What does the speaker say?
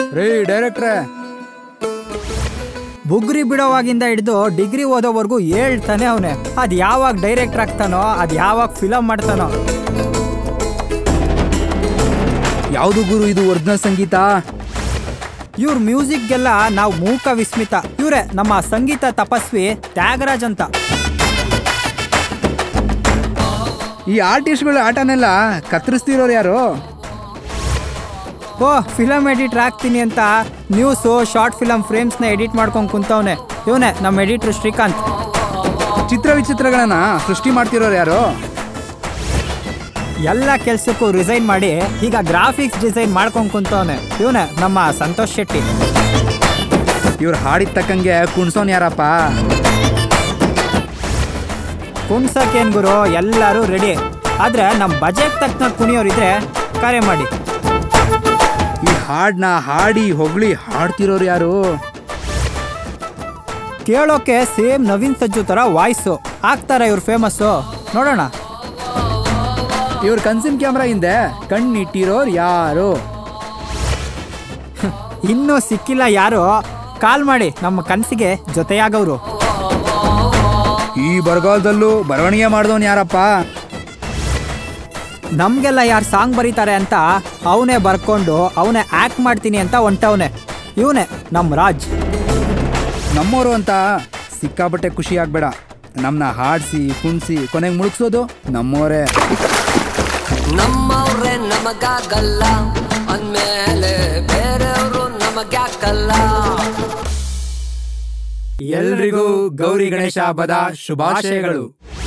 ರೀ ಡೈರೆಕ್ಟ್ರೆ ಬುಗ್ರಿ ಬಿಡೋವಾಗಿಂದ ಹಿಡಿದು ಡಿಗ್ರಿ ಓದೋವರೆಗೂ ಹೇಳ್ತಾನೆ ಅವನೇ ಅದ್ ಯಾವಾಗ ಡೈರೆಕ್ಟರ್ ಆಗ್ತಾನೋ ಅದ್ ಯಾವಾಗ ಫಿಲಮ್ ಮಾಡ್ತಾನೋ ಯಾವುದು ಗುರು ಇದು ಒರಿಜಿನಲ್ ಸಂಗೀತ ಇವ್ರ ಮ್ಯೂಸಿಕ್ಗೆಲ್ಲ ನಾವು ಮೂಕ ವಿಸ್ಮಿತ ಇವರೇ ನಮ್ಮ ಸಂಗೀತ ತಪಸ್ವಿ ತ್ಯಾಗರಾಜ್ ಅಂತ ಈ ಆರ್ಟಿಸ್ಟ್ಗಳ ಆಟನೆಲ್ಲ ಕತ್ತರಿಸ್ತಿರೋರು ಯಾರು ಓ ಫಿಲಮ್ ಎಡಿಟರ್ ಆಗ್ತೀನಿ ಅಂತ ನ್ಯೂಸು ಶಾರ್ಟ್ ಫಿಲಮ್ ಫ್ರೇಮ್ಸ್ನ ಎಡಿಟ್ ಮಾಡ್ಕೊಂಡು ಕುಂತವನೆ ಇವನೇ ನಮ್ಮ ಎಡಿಟ್ರು ಶ್ರೀಕಾಂತ್ ಚಿತ್ರ ವಿಚಿತ್ರಗಳನ್ನ ಸೃಷ್ಟಿ ಮಾಡ್ತಿರೋರು ಯಾರು ಎಲ್ಲ ಕೆಲ್ಸಕ್ಕೂ ರಿಸೈನ್ ಮಾಡಿ ಈಗ ಗ್ರಾಫಿಕ್ಸ್ ಡಿಸೈನ್ ಮಾಡ್ಕೊಂಡು ಕುಂತವನೆ ಇವನೇ ನಮ್ಮ ಸಂತೋಷ್ ಶೆಟ್ಟಿ ಇವ್ರು ಹಾಡಿದ ತಕ್ಕಂಗೆ ಕುಣ್ಸೋನ್ ಯಾರಪ್ಪ ಕುಣ್ಸಕ್ಕೇನ್ ಗುರು ಎಲ್ಲರೂ ರೆಡಿ ಆದ್ರೆ ನಮ್ಮ ಬಜೆಟ್ ತಕ್ಕನ ಕುಣಿಯೋರಿದ್ರೆ ಕರೆ ಮಾಡಿ ಈ ಹಾಡ್ನ ಹಾಡಿ ಹೊಗಳಿ ಹಾಡ್ತಿರೋರು ಯಾರು ಕೇಳೋಕೆ ಸೇಮ್ ನವೀನ್ ಸಜ್ಜು ಥರ ವಾಯ್ಸು ಆಗ್ತಾರ ಇವ್ರು ಫೇಮಸ್ಸು ನೋಡೋಣ ಇವ್ರ ಕನ್ಸಿನ ಕ್ಯಾಮ್ರಾ ಹಿಂದೆ ಕಣ್ಣಿಟ್ಟಿರೋರು ಯಾರು ಇನ್ನೂ ಸಿಕ್ಕಿಲ್ಲ ಯಾರು ಕಾಲ್ ಮಾಡಿ ನಮ್ಮ ಕನಸಿಗೆ ಜೊತೆಯಾಗವ್ರು ಈ ಬರಗಾಲದಲ್ಲೂ ಬರವಣಿಗೆ ಮಾಡ್ದವನ್ ಯಾರಪ್ಪ ನಮಗೆಲ್ಲ ಯಾರು ಸಾಂಗ್ ಬರೀತಾರೆ ಅಂತ ಅವನೇ ಬರ್ಕೊಂಡು ಅವನೇ ಆ್ಯಕ್ಟ್ ಮಾಡ್ತೀನಿ ಅಂತ ಹೊಂಟವನೆ ಇವನೇ ನಮ್ಮ ರಾಜ್ ನಮ್ಮೋರು ಅಂತ ಸಿಕ್ಕಾಪಟ್ಟೆ ಖುಷಿ ಆಗ್ಬೇಡ ನಮ್ನ ಹಾಡ್ಸಿ ಕುಣ್ಸಿ ಕೊನೆಗೆ ಮುಳುಗ್ಸೋದು ನಮ್ಮೋರೇ ನಮ್ಮವ್ರೆ ನಮಗಾಗಲ್ಲ ಅಂದ್ಮೇಲೆ ಬೇರೆಯವರು ನಮಗ್ಯಾಕಲ್ಲ ಎಲ್ರಿಗೂ ಗೌರಿ ಗಣೇಶ ಹಬ್ಬದ ಶುಭಾಶಯಗಳು